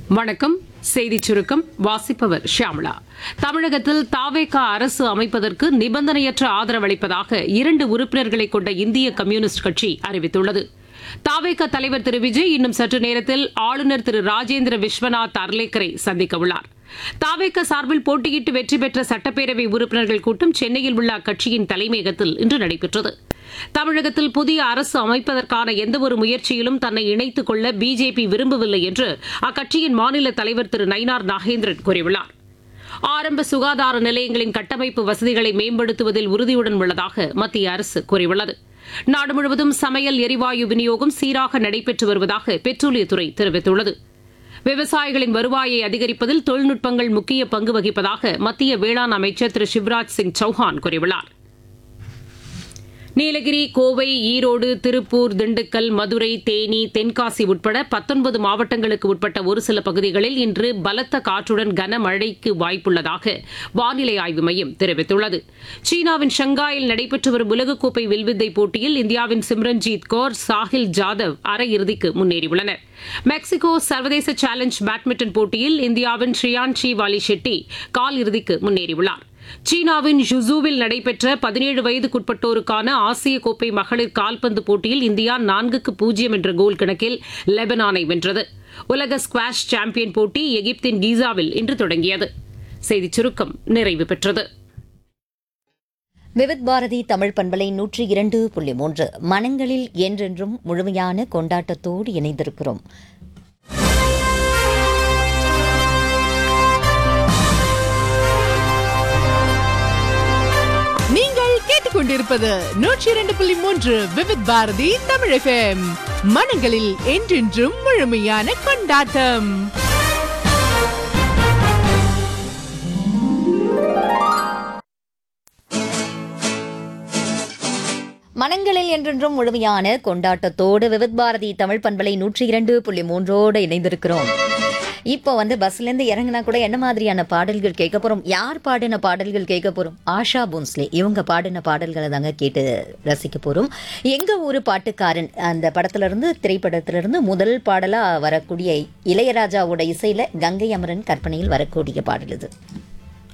வணக்கம் செய்திச் சுருக்கம் வாசிப்பவர் ஷியாமளா தமிழகத்தில் தாவேகா அரசு அமைப்பதற்கு நிபந்தனையற்ற ஆதரவு அளிப்பதாக இரண்டு உறுப்பினர்களை கொண்ட இந்திய கம்யூனிஸ்ட் கட்சி அறிவித்துள்ளது தாவேகா தலைவர் திரு விஜய் இன்னும் சற்று நேரத்தில் ஆளுநர் திரு ராஜேந்திர விஸ்வநாத் அர்லேக்கரை சந்திக்க உள்ளார் தாவேகா சார்பில் போட்டியிட்டு வெற்றி பெற்ற சட்டப்பேரவை உறுப்பினர்கள் கூட்டம் சென்னையில் உள்ள அக்கட்சியின் தலைமையகத்தில் இன்று நடைபெற்றது தமிழகத்தில் புதிய அரசு அமைப்பதற்கான எந்தவொரு முயற்சியிலும் தன்னை இணைத்துக் கொள்ள பிஜேபி விரும்பவில்லை என்று அக்கட்சியின் மாநில தலைவர் திரு நயினார் நாகேந்திரன் கூறியுள்ளார் ஆரம்ப சுகாதார நிலையங்களின் கட்டமைப்பு வசதிகளை மேம்படுத்துவதில் உறுதியுடன் உள்ளதாக மத்திய அரசு கூறியுள்ளது நாடு முழுவதும் சமையல் எரிவாயு விநியோகம் சீராக நடைபெற்று வருவதாக பெட்ரோலியத்துறை தெரிவித்துள்ளது விவசாயிகளின் வருவாயை அதிகரிப்பதில் தொழில்நுட்பங்கள் முக்கிய பங்கு வகிப்பதாக மத்திய வேளாண் அமைச்சர் திரு சிவராஜ் சிங் சௌஹான் கூறியுள்ளார் நீலகிரி கோவை ஈரோடு திருப்பூர் திண்டுக்கல் மதுரை தேனி தென்காசி உட்பட பத்தொன்பது மாவட்டங்களுக்கு உட்பட்ட ஒரு சில பகுதிகளில் இன்று பலத்த காற்றுடன் கனமழைக்கு வாய்ப்புள்ளதாக வானிலை ஆய்வு மையம் தெரிவித்துள்ளது சீனாவின் ஷங்காயில் நடைபெற்று வரும் உலகக்கோப்பை வில்வித்தை போட்டியில் இந்தியாவின் சிம்ரன்ஜீத் கौर சாஹில் ஜாதவ் அரையிறுதிக்கு முன்னேறியுள்ளனர் மெக்சிகோ சர்வதேச சேலஞ்ச் பேட்மிண்டன் போட்டியில் இந்தியாவின் ஷ்ரியான்ஷி வாலி ஷெட்டி கால் இறுதிக்கு முன்னேறியுள்ளார் சீனாவின் ஜுசூவில் நடைபெற்ற பதினேழு வயதுக்குட்பட்டோருக்கான ஆசிய கோப்பை மகளிர் கால்பந்து போட்டியில் இந்தியா நான்குக்கு பூஜ்ஜியம் என்ற கோல் கணக்கில் லெபனானை வென்றது உலக ஸ்குவாஷ் சாம்பியன் போட்டி எகிப்தின் கீசாவில் இன்று தொடங்கியது செய்திச் சுருக்கம் நிறைவு பெற்றது விவித் பாரதி தமிழ் பண்பலை நூற்றி இரண்டு புள்ளி மூன்று மனங்களில் என்றென்றும் முழுமையான கொண்டாட்டத்தோடு இணைந்திருக்கிறோம் நீங்கள் கேட்டுக்கொண்டிருப்பது நூற்றி இரண்டு புள்ளி மூன்று விவித் பாரதி தமிழ் எஃப்எம் மனங்களில் என்றென்றும் முழுமையான கொண்டாட்டம் மனங்களில் என்றென்றும் முழுமையான கொண்டாட்டத்தோடு விவித் பாரதி தமிழ் பண்பலை நூற்றி இரண்டு புள்ளி மூன்றோடு இணைந்திருக்கிறோம் இப்போ வந்து பஸ்லேருந்து இறங்கினா கூட என்ன மாதிரியான பாடல்கள் கேட்க போகிறோம் யார் பாடின பாடல்கள் கேட்க போகிறோம் ஆஷா போன்ஸ்லே இவங்க பாடின பாடல்களை தாங்க கேட்டு ரசிக்க போகிறோம் எங்கள் ஊர் பாட்டுக்காரன் அந்த படத்துலேருந்து திரைப்படத்திலிருந்து முதல் பாடலாக வரக்கூடிய இளையராஜாவோட இசையில் கங்கை அமரன் கற்பனையில் வரக்கூடிய பாடல் இது